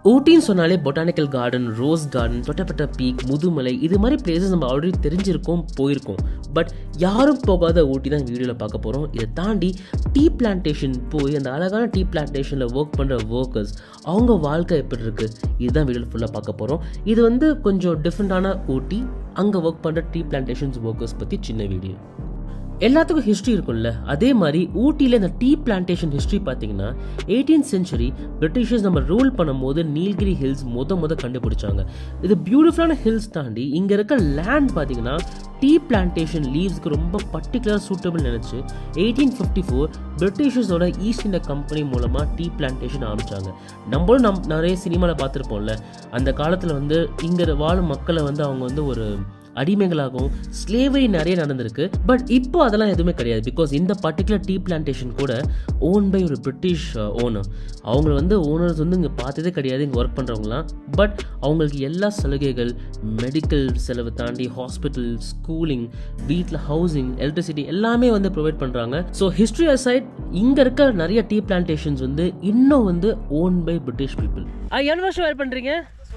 ஊட்டின்னு சொன்னாலே botanical garden rose garden Doddabetta peak Mudumalai இது மாதிரி பிளேசஸ் நம்ம ஆல்ரெடி தெரிஞ்சிருக்கோம் போயிருக்கோம் பட் யாரும் போகாத ஊட்டி தான் வீடியோவில் பார்க்க போகிறோம் இதை தாண்டி டீ பிளான்டேஷன் போய் அந்த அழகான டீ பிளான்டேஷனில் ஒர்க் பண்ணுற ஒர்க்கர்ஸ் அவங்க வாழ்க்கை எப்படி இருக்குது இதுதான் வீடியோவில் ஃபுல்லாக பார்க்க போகிறோம் இது வந்து கொஞ்சம் டிஃப்ரெண்ட்டான ஊட்டி அங்கே ஒர்க் பண்ணுற டீ பிளான்டேஷன்ஸ் ஒர்க்கர்ஸ் பற்றி சின்ன வீடியோ எல்லாத்துக்கும் ஹிஸ்ட்ரி இருக்கும்ல அதே மாதிரி ஊட்டியில் இந்த டீ பிளான்டேஷன் ஹிஸ்ட்ரி பார்த்தீங்கன்னா எயிட்டீன் சென்ச்சுரி பிரிட்டிஷர்ஸ் நம்ம ரூல் பண்ணும்போது நீல்கிரி ஹில்ஸ் முத முத கண்டுபிடிச்சாங்க இது பியூட்டிஃபுல்லான ஹில்ஸ் தாண்டி இங்கே இருக்க லேண்ட் பார்த்தீங்கன்னா டீ பிளான்டேஷன் லீவ்ஸ்க்கு ரொம்ப பர்டிகுலர் சூட்டபிள் நினச்சி எயிட்டீன் ஃபிஃப்டி ஃபோர் பிரிட்டிஷர்ஸோட ஈஸ்ட் இந்தியா கம்பெனி மூலமாக டீ பிளான்டேஷன் ஆரம்பித்தாங்க நம்மளும் நம் நிறைய சினிமாவில் பார்த்துருப்போம்ல அந்த காலத்தில் வந்து இங்கே வாழும் மக்களை வந்து அவங்க வந்து ஒரு அடிமைகளாகவும் ஸ்லேவரி நிறைய நடந்திருக்கு பட் இப்போ அதெல்லாம் எதுவுமே கிடையாது பிகாஸ் இந்த பர்டிகுலர் டீ பிளான்டேஷன் கூட ஓன் பை ஒரு பிரிட்டிஷ் ஓனர் அவங்க வந்து ஓனர்ஸ் வந்து இங்கே பார்த்ததே கிடையாது இங்கே ஒர்க் பண்ணுறவங்களாம் பட் அவங்களுக்கு எல்லா சலுகைகள் மெடிக்கல் செலவு தாண்டி ஹாஸ்பிட்டல் ஸ்கூலிங் வீட்டில் ஹவுசிங் எலக்ட்ரிசிட்டி எல்லாமே வந்து ப்ரொவைட் பண்ணுறாங்க ஸோ ஹிஸ்ட்ரி அசைட் இங்கே இருக்க நிறைய டீ பிளான்டேஷன்ஸ் வந்து இன்னும் வந்து ஓன் பை பிரிட்டிஷ் பீப்புள் எவ்வளோ வருஷம் வேலை பண்ணுறீங்க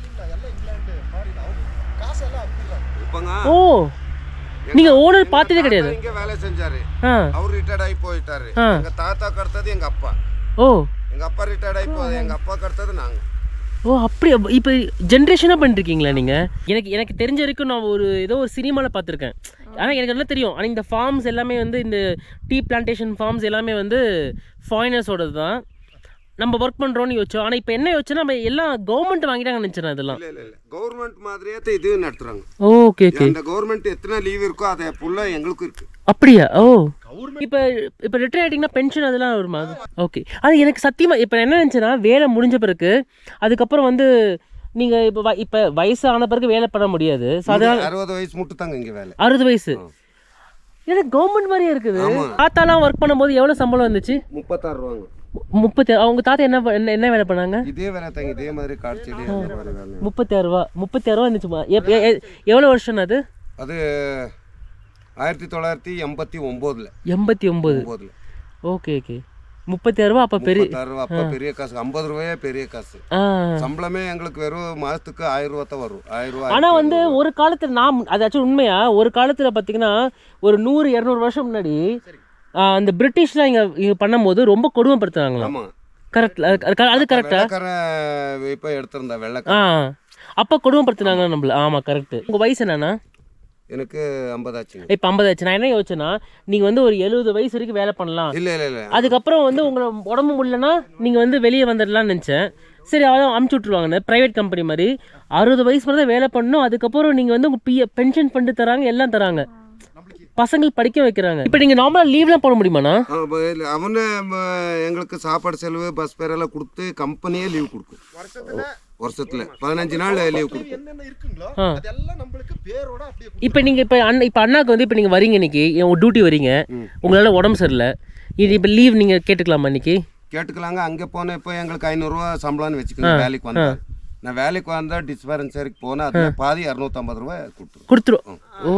இப்பங்க ஓ நீங்க ஓனர் பார்த்ததே கிடையாது இங்க வேலை செஞ்சாரு ஆ அவர் ரிட்டையர்ட் ஆகி போயிட்டாரு ஆ. எங்க தாத்தா கடுத்தது எங்க அப்பா ஓ எங்க அப்பா ரிட்டையர்ட் ஆகி போகுது எங்க அப்பா கடுத்தது நாங்க ஓ அப்படி இப்போ ஜென்ரேஷனாக பண்ணிருக்கீங்களா நீங்கள் எனக்கு எனக்கு தெரிஞ்ச வரைக்கும் நான் ஒரு ஏதோ ஒரு சினிமாவில் பார்த்துருக்கேன் ஆனால் எனக்கு நல்லா தெரியும் ஆனால் இந்த ஃபார்ம்ஸ் எல்லாமே வந்து இந்த டீ பிளான்டேஷன் ஃபார்ம்ஸ் எல்லாமே வந்து ஃபாரினர்ஸோடது தான் நம்ம ஒர்க் பண்ணுறோன்னு யோசிச்சோம் ஆனால் இப்போ என்ன யோசிச்சோன்னா நம்ம எல்லாம் கவர்மெண்ட் வாங்கிட்டாங்கன்னு நினச்சிடேன் இதெல்லாம் இல்ல இல்ல இல்ல கவர்மெண்ட் மாதிரியே தான் இது நடத்துறாங்க ஓகே ஓகே அந்த கவர்மெண்ட் எத்தனை லீவ் இருக்கோ அதை ஃபுல்லா எங்களுக்கும் இருக்கு அப்படியா ஓ இப்போ இப்போ ரிட்டையர் ஆகிட்டிங்கன்னா பென்ஷன் அதெல்லாம் வருமா ஓகே அது எனக்கு சத்தியமாக இப்போ என்ன நினச்சேன்னா வேலை முடிஞ்ச பிறகு அதுக்கப்புறம் வந்து நீங்கள் இப்போ வ இப்போ வயசு ஆன பிறகு வேலை பண்ண முடியாது ஸோ அதனால் அறுபது வயசு மட்டும் தாங்க இங்க வேலை அறுபது வயசு எனக்கு கவர்மெண்ட் மாதிரியே இருக்குது தாத்தாலாம் ஒர்க் பண்ணும்போது எவ்வளோ சம்பளம் வந்துச்சு முப்பத்தாறு ரூபாங்க முப்பத்தி அவங்க தாத்தா என்ன ப- என்ன என்ன வேலை பண்ணாங்க இதே வேலை தாங்க இதே மாதிரி காடு செடி அந்த மாதிரி வேலை முப்பத்தி ஆறு ரூபா முப்பத்தி ஆறு ரூபா இருந்துச்சுமா எப்- எ- எ- எவ்வளோ வருஷம் அது அது ஆயிரத்தி தொள்ளாயிரத்தி எண்பத்தி ஒம்போதுல எண்பத்தி ஒம்பது ஒம்போதுல ஓகே ஓகே முப்பத்தி ஆறு ரூபா அப்போ பெரிய முப்பத்தாறு ரூபா அப்ப பெரிய காசு ஐம்பது ரூபாயே பெரிய காசு ஆ சம்பளமே எங்களுக்கு வெறும் மாசத்துக்கு ஆயிரம் ரூபா தான் வரும் ஆயிரம் ரூபாய் ஆனா வந்து ஒரு காலத்துல நான் அதாச்சும் உண்மையா ஒரு காலத்துல பாத்தீங்கன்னா ஒரு நூறு இரநூறு வருஷம் முன்னாடி ஆ, அந்த பிரிட்டிஷ்லாம் இங்க இங்க பண்ணும்போது ரொம்ப கொடுமைப்படுத்துனாங்களாம் ஆமா கரெக்ட் அது கரெக்டா வெள்ளக்காரன் இப்ப எடுத்திருந்தா ஆ வெள்ளக்காரன் அப்ப கொடுமைப்படுத்துனாங்க நம்மள ஆமா கரெக்ட் உங்க வயசு என்னன்னா எனக்கு ஐம்பதாச்சுங்க இப்ப ஐம்பது ஆச்சு நான் என்ன யோசிச்சேன்னா நீங்க வந்து ஒரு எழுபது வயசு வரைக்கும் வேலை பண்ணலாம் இல்ல இல்ல இல்ல அதுக்கப்புறம் வந்து உங்களை உடம்பு முடியலன்னா நீங்கள் வந்து வெளியே வந்துடலாம்னு நினச்சேன் சரி அதான் அமுச்சு விட்ருவாங்கன்னு ப்ரைவேட் கம்பெனி மாதிரி அறுபது வயசு மாதிரி தான் வேலை பண்ணணும் அதுக்கப்புறம் நீங்கள் வந்து உங்கள் பிஎ பென்ஷன் ஃபண்டு தராங்க எல்லாம் தராங்க பசங்கள் படிக்க வைக்கிறாங்க இப்போ நீங்கள் நார்மலாக லீவ்லாம் போட முடியுமாண்ணா ஆ, இப்ப இல்ல, அவனு ம, எங்களுக்கு சாப்பாடு செலவு பஸ் பேர் எல்லாம் கொடுத்து கம்பெனியே லீவ் கொடுக்கும் வருஷத்துல பதினஞ்சு நாள் லீவ் கொடுக்கும் என்னென்ன இருக்குங்களோ ஆ. அதெல்லாம் நம்மளுக்கு பேரோட அப்படியே இப்போ நீங்கள் இப்போ அண்ணா இப்போ அண்ணாக்கு வந்து இப்போ நீங்கள் வரீங்க இன்னைக்கு டியூட்டி வரீங்க உங்களால் உடம்பு சரியில்லை இது இப்போ லீவ் நீங்கள் கேட்டுக்கலாமா இன்னைக்கு கேட்டுக்கலாங்க அங்க போன இப்போ எங்களுக்கு ஐநூறுரூவா சம்பளம்னு வச்சுக்கோங்க வேலைக்கு வந்தா நான் வேலைக்கு வந்தா டிஸ்பெரன்சரிக்கு போனா அதுல பாதி இரநூத்தம்பது ரூபாய் கொடுத்துரும் கொடுத்துரும் ஓ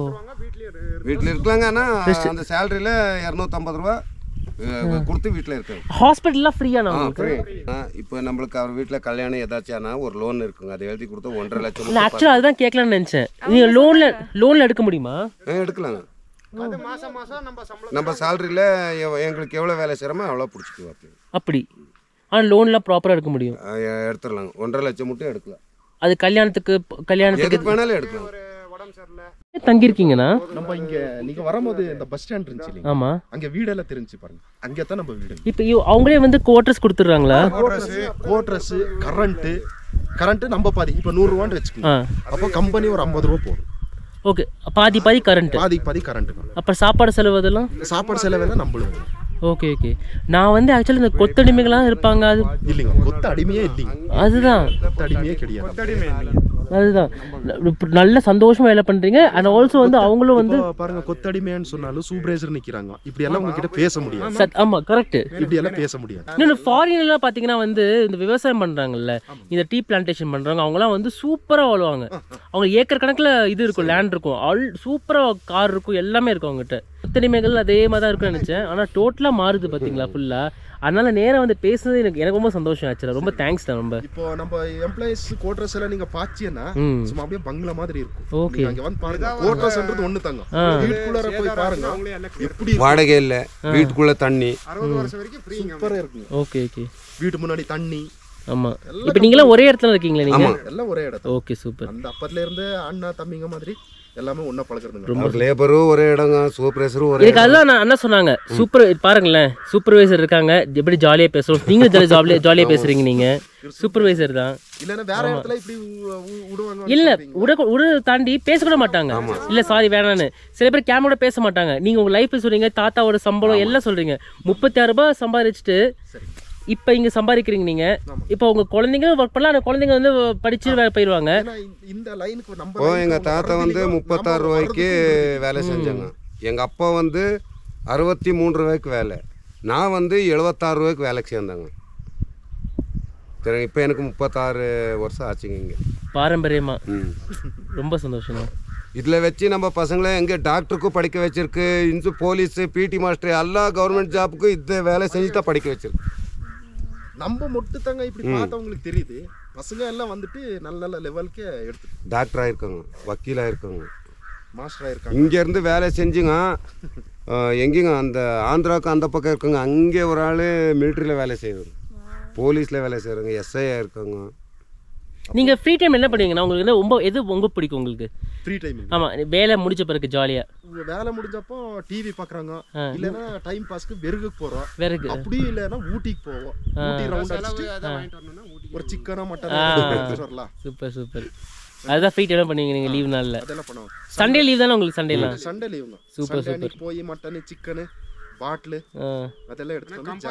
வீட்டில் இருக்கலாங்க ஆனா அந்த சேலரியில இரநூத்தம்பது ரூபா அஹ், கொடுத்து வீட்டில் இருக்காங்க ஹாஸ்பிட்டல்லாம் ஃப்ரீயாண்ணா உங்களுக்கு இப்போ நம்மளுக்கு அவர் வீட்டில் கல்யாணம் ஏதாச்சும் ஒரு லோன் இருக்குங்க அதை எழுதி கொடுத்தா ஒன்றரை லட்சம் நான் ஆக்சுவலாக அதுதான் கேட்கலான்னு நினச்சேன் நீங்கள் லோனில் லோனில் எடுக்க முடியுமா ஆ, எடுக்கலாங்க அது மாசம் மாசம் நம்ம சம்பளம் நம்ம சேலரியில் எங்களுக்கு எவ்வளோ வேலை செய்கிறோமோ அவ்வளோ பிடிச்சிக்குவோம் அப்படி ஆனால் லோன்லாம் ப்ராப்பராக எடுக்க முடியும் எடுத்துடலாங்க ஒன்றரை லட்சம் மட்டும் எடுக்கலாம் அது கல்யாணத்துக்கு கல்யாணத்துக்கு எதுக்கு வேணாலும் எடுக்கலாம் ஒரு உடம்பு சரியில்லை தங்கியிருக்கீங்கண்ணா நம்ம இங்க நீங்க வரும்போது இந்த பஸ் ஸ்டாண்ட் இருந்துச்சு இல்லைங்க ஆமாம் அங்க வீடெல்லாம் தெரிஞ்சு பாருங்க அங்கே தான் நம்ம வீடு இப்போ அவங்களே வந்து குவார்ட்டர்ஸ் கொடுத்துட்றாங்களா கோட்ரஸ் கரண்ட்டு கரண்ட்டு நம்ம பாதி இப்போ நூறுரூவான்னு ஆ வச்சுக்கோங்க அப்போ கம்பெனி ஒரு ஐம்பது ரூபா போடும் ஓகே பாதி பாதி கரண்ட்டு பாதி பாதி கரண்ட்டு அப்புறம் சாப்பாடு செலவு அதெல்லாம் சாப்பாடு செலவெல்லாம் நம்மளும் ஓகே ஓகே நான் வந்து ஆக்சுவலி இந்த கொத்தடிமைகள்லாம் இருப்பாங்க அது இல்லைங்க கொத்த அடிமையே இல்லைங்க அதுதான் கொத்த அடிமையே கிடையாது அதுதான் இப்ப நல்ல சந்தோஷமா வேலை பண்றீங்க அண்ட் ஆல்சோ வந்து அவங்களும் வந்து இப்போ பாருங்க கொத்தடிமைன்னு சொன்னாலும் சூப்பர்வைசர் நிக்கிறாங்க இப்படி எல்லாம் உங்ககிட்ட பேச முடியாது சத் ஆமா கரெக்ட் இப்படி எல்லாம் பேச முடியாது இன்னொன்று ஃபாரின்லாம் பார்த்தீங்கன்னா வந்து இந்த விவசாயம் பண்ணுறாங்கல்ல இந்த டீ பிளான்டேஷன் பண்ணுறவங்க அவங்களாம் வந்து சூப்பராக வாழ்வாங்க அவங்க ஏக்கர் கணக்கில் இது இருக்கும் லேண்ட் இருக்கும் ஆல் சூப்பராக கார் இருக்கும் எல்லாமே இருக்கும் அவங்ககிட்ட முத்தடிமைகள் அதே மாதிரி தான் இருக்கும்னு நினச்சேன் ஆனால் டோட்டலாக மாறுது பார்த்தீங்களா ஃபுல்லாக அதனால நேரா வந்து பேசுனது எனக்கு எனக்கு ரொம்ப சந்தோஷம் ஆச்சுல ரொம்ப தேங்க்ஸ் தான் ரொம்ப இப்போ நம்ம எம்ப்ளாயிஸ் கோட்ரஸ் எல்லாம் நீங்க பாத்தீங்கன்னா ம் சும்மா அப்படியே பங்களா மாதிரி இருக்கும் ஓகே நீங்க அங்க வந்து பாருங்க கோட்ரஸ்ன்றது ஒண்ணு தாங்க வீட்டுக்குள்ளார போய் பாருங்க எப்படி வாடகை இல்லை வீட்டுக்குள்ள தண்ணி சூப்பரா இருக்குங்க ஓகே ஓகே வீட்டு முன்னாடி தண்ணி ஆமாம் இப்போ நீங்களாம் ஒரே இடத்துல இருக்கீங்களா நீங்கள் எல்லாம் ஒரே இடத்துல ஓகே சூப்பர் அந்த அப்பத்துல இருந்து அண்ணா தம்பிங்க மாதிரி எல்லாமே ஒண்ணா பழகுறதுங்க அவர் லேபரும் ஒரே இடங்க சூப்பர்வைசரும் ஒரே எனக்கு அதுதான் நான் என்ன சொன்னாங்க சூப்பர் பாருங்களேன் சூப்பர்வைசர் இருக்காங்க எப்படி ஜாலியாக பேசுகிறோம் நீங்கள் ஜாலி ஜாலியாக ஜாலியாக பேசுகிறீங்க நீங்கள் சூப்பர்வைசர் தான் இல்லன்னா வேற இடத்துல இப்படி வு- வு- விடுவாங்க இல்ல உட உட தாண்டி பேசக்கூட மாட்டாங்க இல்ல சாரி வேணான்னு சில பேர் கேமரா பேச மாட்டாங்க நீங்க உங்க லைஃப் சொல்றீங்க தாத்தாவோட சம்பளம் எல்லாம் சொல்றீங்க முப்பத்தி ஆறு ரூபாய் சம்பாதிச்சுட்டு இப்ப இங்க சம்பாதிக்கிறீங்க நீங்க இப்போ உங்க குழந்தைங்க ஒர்க் பண்ணலாம் அந்த குழந்தைங்க வந்து படிச்சு வேற போயிருவாங்க ஏன்னா இந்த- இந்த லைனுக்கு நம்ம இப்போ line க்கு எங்க அவங்க தாத்தா வர்றது வந்து இல்லையோ, முப்பத்தாறு நம்ம ரூபாய்க்கு வர்றதுக்கு வேலை செஞ்சாங்க எங்க அப்பா வந்து அறுபத்தி மூணு ரூபாய்க்கு வேலை நான் வந்து எழுபத்தாறு ரூபாய்க்கு வேலைக்கு சேர்ந்தாங்க சரி இப்போ எனக்கு முப்பத்தாறு வருஷம் ஆச்சுங்க இங்கே பாரம்பரியமா ம் ரொம்ப சந்தோஷம் இதில் வச்சு நம்ம பசங்களை எங்கே டாக்டருக்கும் படிக்க வச்சிருக்கு இன்சு போலீஸு பிடி மாஸ்டர் எல்லா கவர்மெண்ட் ஜாப்புக்கும் இந்த வேலை செஞ்சு தான் படிக்க வச்சிருக்கு நம்ம மட்டும் தாங்க இப்படி பார்த்தவங்களுக்கு தெரியுது பசங்க எல்லாம் வந்துட்டு நல்ல நல்ல லெவலுக்கு எடுத்து டாக்டர் ஆயிருக்காங்க வக்கீல் ஆயிருக்காங்க மாஸ்டர் ஆயிருக்காங்க இங்கேருந்து வேலை செஞ்சுங்க அஹ், எங்கேங்க அந்த ஆந்திராவுக்கு அந்த பக்கம் இருக்காங்க அங்கே ஒரு ஆள் மிலிட்ரியில் வேலை செய்வாங்க போலீஸில் வேலை செய்கிறாங்க எஸ்ஐயாக இருக்காங்க நீங்க ஃப்ரீ டைம் என்ன பண்ணுவீங்கன்னா உங்களுக்கு என்ன ரொம்ப எது ரொம்ப பிடிக்கும் உங்களுக்கு ஃப்ரீ டைம் ஆமா வேலை முடிச்ச பிறகு ஜாலியா வேலை முடிஞ்சப்போ டிவி பாக்குறாங்க இல்லைன்னா டைம் பாஸ்க்கு வெறுகுக்கு போறோம் வேறக்கு அப்படியும் இல்லைன்னா ஊட்டிக்கு போவோம் ஊட்டி ரவுண்ட் அடிச்சுட்டு ஒரு சிக்கனா மட்டன் எடுத்துட்டு வரலாம் சூப்பர் சூப்பர் அதுதான் ஃப்ரீ டைம் பண்ணுவீங்க நீங்க லீவ் நாள்ல அதெல்லாம் பண்ணுவோம் சண்டே லீவ் தானே உங்களுக்கு சண்டேலாம் சண்டே லீவுங்க Super, சண்டே அன்னைக்கு போய் மட்டன் சிக்கனு பாட்டிலு ஆ அதெல்லாம் எடுத்துட்டு வந்து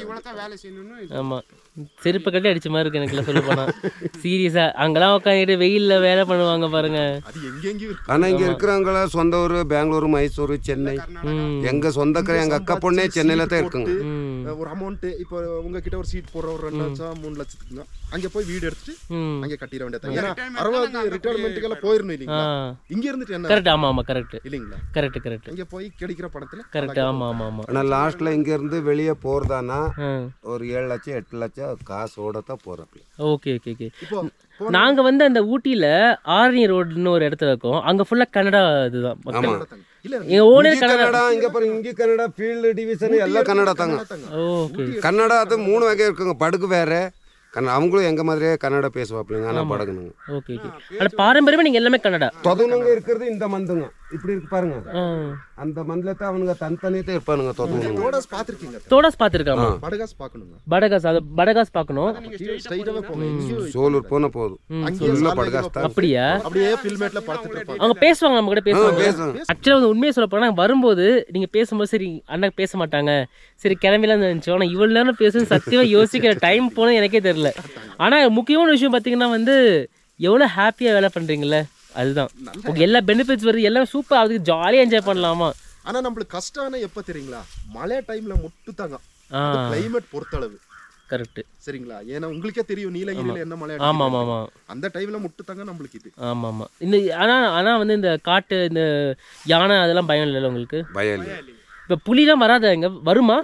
ஜாலியாக ஆமா செருப்பு கட்டி அடிச்ச மாதிரி இருக்கு எனக்குலாம் சொல்ல போனா சீரியஸா அங்கெல்லாம் உட்காந்துட்டு வெயில்ல வேலை பண்ணுவாங்க பாருங்க அது எங்கெங்கேயும் இருக்கு ஆனால் இங்கே இருக்கிறவங்கள சொந்த ஊர் பெங்களூரு மைசூர் சென்னை எங்கள் சொந்தக்கார எங்கள் அக்கா பொண்ணே சென்னையில் தான் இருக்குங்க ம் ஒரு அமௌண்ட் இப்போ உங்ககிட்ட ஒரு சீட் போடுற ஒரு ரெண்டு லட்சம் மூணு லட்சத்துக்குங்க அங்கே போய் வீடு எடுத்துட்டு ம் அங்கே கட்டிட வேண்டியது ஏன்னா அறுபது ரிட்டையர்மெண்ட்டுக்கு எல்லாம் போயிடணும் ஆ இல்லைங்களா இங்க இருந்துட்டு என்ன கரெக்ட் ஆமா ஆமா கரெக்ட் இல்லைங்களா கரெக்ட் கரெக்ட் இங்க போய் கிடைக்கிற பணத்துல கரெக்ட் ஆமா ஆமா ஆமா ஆனால் லாஸ்ட்டில் இங்கேருந்து வெளியே போகிறதானா ஆ ஒரு ஏழு லட்சம் எட்டு லட்சம் காசோட தான் போகிறாப்புல ஓகே ஓகே ஓகே இப்போ நாங்க வந்து அந்த ஊட்டியில ஆரணி ரோடுன்னு ஒரு இடத்துல இருக்கோம் அங்க ஃபுல்லா கன்னடா இதுதான் மக்கள் ஆமாம் இல்ல எங்க ஓனே இங்கே கன்னடா இங்கே பாருங்க இங்கே கன்னடா ஃபீல்டு டிவிஷன் எல்லாம் கன்னடா தாங்க ஓகே கன்னடா அது மூணு வகை இருக்குங்க படகு வேற கன்னடா அவங்களும் எங்க மாதிரியே கன்னடா பேசுவாப்பிள்ளைங்க ஆனால் படகுனுங்க ஓகே ஓகே ஆனா பாரம்பரியமா நீங்க எல்லாமே கன்னடா தொதனுங்க இருக்கிறது இந்த மந்துங்க இப்படி இருக்கு பாருங்க ஆ அந்த மந்தில தான் அவனுங்க தனித்தனியே தான் இருப்பானுங்க தொதனுங்க தோடாஸ் பாத்திருக்கீங்க தோடாஸ் பார்த்துருக்காமா படகாஸ் பார்க்கணுங்க படகாஸ் அது படகாஸ் பார்க்கணும் ஸ்ட்ரைட்டாவே போங்க எங்கேயும் சோலூர் போன போதும் அங்கேயே ஃபுல்லாக சாலையில படகாஸ் தான் அப்படியா அப்படியே ஃபில்மேட்ல பார்த்துட்டு இருப்பாங்க அவங்க பேசுவாங்க நம்ம கூட பேசுவாங்க பேசுவாங்க ஆக்சுவலாக வந்து உண்மையை சொல்ல போனால் வரும்போது நீங்கள் பேசும்போது சரி அண்ணா பேச மாட்டாங்க சரி கிளம்பிலாம் நினச்சோம் ஆனால் இவ்வளோ நேரம் பேசுன்னு சத்தியமாக யோசிக்கிற டைம் போனது எனக்கே தெரில ஆனால் முக்கியமான விஷயம் பார்த்தீங்கன்னா வந்து எவ்வளோ ஹாப்பியாக வேலை பண்ணுறீங்களே அதுதான் உங்களுக்கு எல்லா பெனிஃபிட்ஸ் வருது எல்லாம் சூப்பர் அதுக்கு ஜாலியாக என்ஜாய் பண்ணலாமா ஆனா நம்மளுக்கு கஷ்டம்னா எப்ப தெரியுங்களா மழை டைம்ல மட்டும் தாங்க ஆ கிளைமேட் பொறுத்தளவு கரெக்டு சரிங்களா ஏன்னா உங்களுக்கே தெரியும் நீலகிரியில என்ன மழை ஆமாம் அடிக்குது. ஆமாம் ஆமாம் அந்த டைம்ல மட்டும் தாங்க நம்மளுக்கு இது ஆமாம் ஆமாம் இந்த ஆனால் ஆனால் வந்து இந்த காட்டு இந்த யானை அதெல்லாம் பயம் இல்லைல்ல உங்களுக்கு பயல் இப்போ புலிலாம் வராதா இங்கே வருமா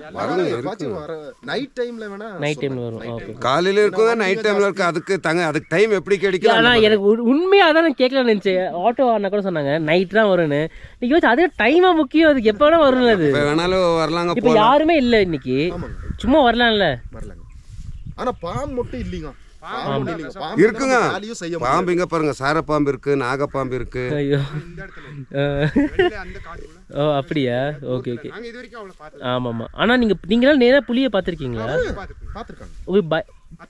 நைட் டைம்ல வேணா நைட் டைமில் சொல்றேன். வரும் ஓகே காலையில இருக்குங்க நைட் டைம்ல இருக்கு அதுக்கு தங்க அதுக்கு டைம் எப்படி கிடைக்கும் ஆனா எனக்கு உ- உண்மையா தான் நான் கேட்கல நினைச்சேன் ஆட்டோ அண்ணா கூட சொன்னாங்க நைட் தான் வரும்னு நீங்க யோசிச்சு அதே டைமா முக்கியம் அதுக்கு எப்போ வேணா வரும் அது இப்போ வேணாலும் வரலாங்க இப்போ யாருமே இல்ல இன்னைக்கு ஆமாங்க சும்மா வரலாம்ல வரலங்க ஆனா பாம்பு மட்டும் இல்லைங்க பாம்பு ஒண்ணும் இல்லைங்க பாம்பு இருக்குங்க. நம்ம வேலையும் செய்ய முடியாது. பாம்பு இங்க பாருங்க சாரப்பாம்பு இருக்கு நாகப்பாம்பு இருக்கு ஐயோ ஓ அப்படியா ஓகே ஓகே ஆமா ஆமா ஆனா நீங்க நீங்களாம் நேரா புலியை பார்த்திருக்கீங்களா பாத்துருக்காங்க ஒரு ப-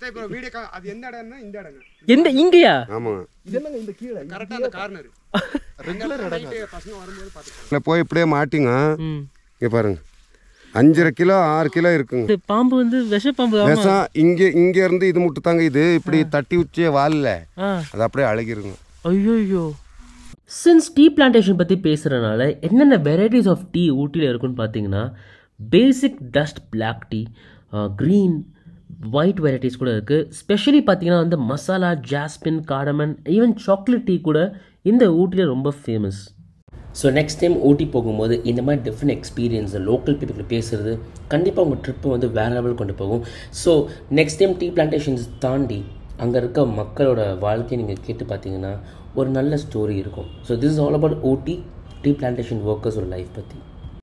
எந்த இங்கயா ஆமாங்க இது என்னங்க இந்த கீழே ரெகுலர் இடங்க இல்லை போய் இப்படியே மாட்டிங்க ம் இங்க பாருங்க அஞ்சரை கிலோ ஆறு கிலோ இருக்குங்க இந்த பாம்பு வந்து விஷ பாம்பு ஆமா விஷம் இங்க இங்க இருந்து இது மட்டும் தாங்க இது இப்படி தட்டி வச்சே வால்ல ஆ அது அப்படியே அழகிருங்க ஐயோ சின்ஸ் டீ பிளான்டேஷன் பற்றி பேசுகிறனால என்னென்ன வெரைட்டிஸ் ஆஃப் டீ ஊட்டியில் இருக்குன்னு பார்த்தீங்கன்னா basic dust black tea green white varieties கூட இருக்குது ஸ்பெஷலி பார்த்தீங்கன்னா வந்து masala jasmine cardamom even chocolate tea கூட இந்த ஊட்டியில் ரொம்ப famous so next time Ooty போகும்போது இந்த மாதிரி டிஃப்ரெண்ட் எக்ஸ்பீரியன்ஸ் லோக்கல் பீப்புள் பேசுகிறது கண்டிப்பாக உங்கள் ட்ரிப்பை வந்து வேறு லெவல் கொண்டு போகும் so next time tea plantations தாண்டி அங்கே இருக்க மக்களோட வாழ்க்கையை நீங்கள் கேட்டு பார்த்தீங்கன்னா ஒரு நல்ல ஸ்டோரி இருக்கும் so this is all about Ooty tea plantation ஒர்க்கர்ஸோட லைஃப் பற்றி